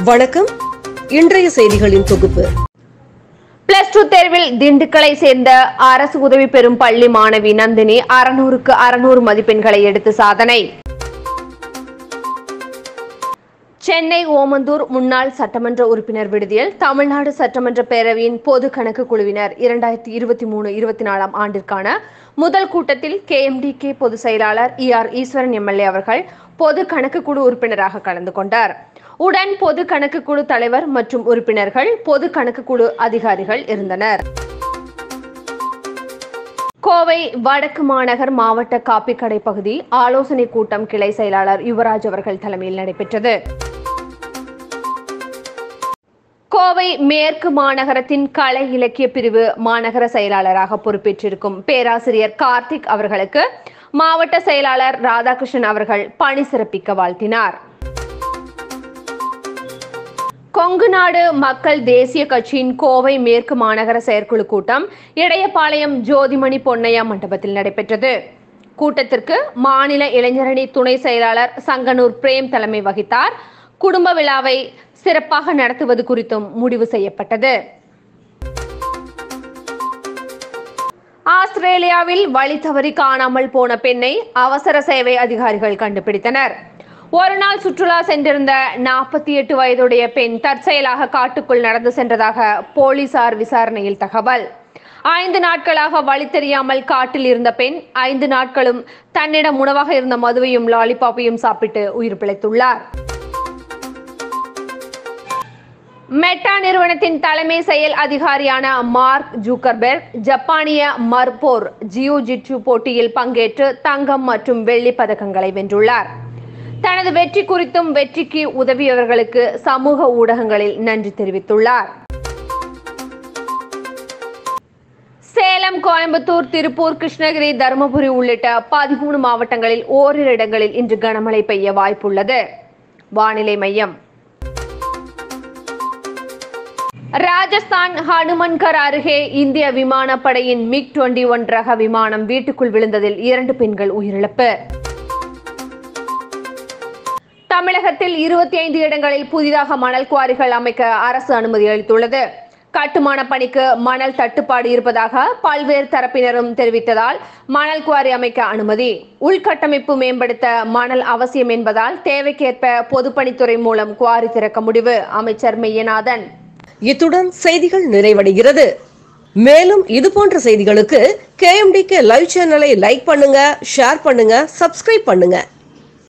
வணக்கம் இன்றைய செய்திகளின் தொகுப்பு பிளஸ் டூ தேர்வில் திண்டுக்கலை சேர்ந்த அரசு உதவி பெறும் பள்ளி மாணவி நந்தினி அறுநூறுக்கு அறுநூறு மதிப்பெண்களை எடுத்து சாதனை சென்னை ஓமந்தூர் முன்னாள் சட்டமன்ற உறுப்பினர் விடுதியில் தமிழ்நாடு சட்டமன்ற பேரவையின் பொது கணக்கு குழுவினர் இரண்டாயிரத்தி இருபத்தி மூணு இருபத்தி நாலாம் ஆண்டிற்கான முதல் கூட்டத்தில் கேஎம்டிகே பொதுச் செயலாளர் இ ஆர் ஈஸ்வரன் எம்எல்ஏ அவர்கள் பொது கணக்கு குழு உறுப்பினராக கலந்து கொண்டார் உடன் பொது கணக்கு குழு தலைவர் மற்றும் உறுப்பினர்கள் பொது கணக்கு குழு அதிகாரிகள் இருந்தனர் கோவை வடக்கு மாநகர் மாவட்ட காப்பி கடை பகுதி ஆலோசனை கூட்டம் கிளை செயலாளர் யுவராஜ் அவர்கள் தலைமையில் நடைபெற்றது கோவை மேற்கு மாநகரத்தின் கலை இலக்கிய பிரிவு மாநகர செயலாளராக பொறுப்பேற்றிருக்கும் பேராசிரியர் கார்த்திக் அவர்களுக்கு மாவட்ட செயலாளர் ராதாகிருஷ்ணன் அவர்கள் பணி சிறப்பிக்க வாழ்த்தினார் கொங்கு நாடு மக்கள் தேசிய கட்சியின் கோவை மேற்கு மாநகர செயற்குழு கூட்டம் இடையபாளையம் ஜோதிமணி பொன்னையா மண்டபத்தில் நடைபெற்றது கூட்டத்திற்கு மாநில இளைஞரணி துணை செயலாளர் சங்கனூர் பிரேம் தலைமை வகித்தார் குடும்ப விழாவை சிறப்பாக நடத்துவது குறித்தும் முடிவு செய்யப்பட்டது ஆஸ்திரேலியாவில் வழி தவறி காணாமல் போன பெண்ணை அவசர சேவை அதிகாரிகள் கண்டுபிடித்தனர் ஒரு நாள் சுற்றுலா சென்றிருந்த நாற்பத்தி எட்டு வயதுடைய பெண் தற்செயலாக காட்டுக்குள் நடந்து சென்றதாக போலீசார் விசாரணையில் தகவல் ஐந்து நாட்களாக வழி தெரியாமல் காட்டில் இருந்த பெண் ஐந்து நாட்களும் தன்னிடம் உணவாக இருந்த மதுவையும் லாலிபாப்பையும் சாப்பிட்டு உயிர் பிழைத்துள்ளார் மெட்டா நிறுவனத்தின் தலைமை செயல் அதிகாரியான மார்க் ஜூக்கர்பெர்க் ஜப்பானிய மர்போர் ஜியோ ஜிட்சு போட்டியில் பங்கேற்று தங்கம் மற்றும் வெள்ளி பதக்கங்களை வென்றுள்ளார் தனது வெற்றி குறித்தும் வெற்றிக்கு உதவியவர்களுக்கு சமூக ஊடகங்களில் நன்றி தெரிவித்துள்ளார் சேலம் கோயம்புத்தூர் திருப்பூர் கிருஷ்ணகிரி தருமபுரி உள்ளிட்ட பதிமூணு மாவட்டங்களில் ஓரிரு இடங்களில் இன்று கனமழை பெய்ய வாய்ப்புள்ளது வானிலை மையம் ராஜஸ்தான் ஹனுமன்கர் அருகே இந்திய விமானப்படையின் மிக் டுவெண்டி ஒன் ரக விமானம் வீட்டுக்குள் விழுந்ததில் இரண்டு பெண்கள் உயிரிழப்பு தமிழகத்தில் இருபத்தி ஐந்து இடங்களில் புதிதாக மணல் குவாரிகள் அமைக்க அரசு அனுமதி அளித்துள்ளது கட்டுமான பணிக்கு மணல் தட்டுப்பாடு இருப்பதாக பல்வேறு தரப்பினரும் தெரிவித்ததால் மணல் குவாரி அமைக்க அனுமதி உள்கட்டமைப்பு மேம்படுத்த மணல் அவசியம் என்பதால் தேவைக்கேற்ப பொதுப்பணித்துறை மூலம் குவாரி திறக்க முடிவு அமைச்சர் மெய்யநாதன் இத்துடன் செய்திகள் நிறைவடைகிறது மேலும் இது போன்ற செய்திகளுக்கு கேஎம்டிகே லைவ் சேனலை லைக் பண்ணுங்க ஷேர் பண்ணுங்க சப்ஸ்கிரைப் பண்ணுங்க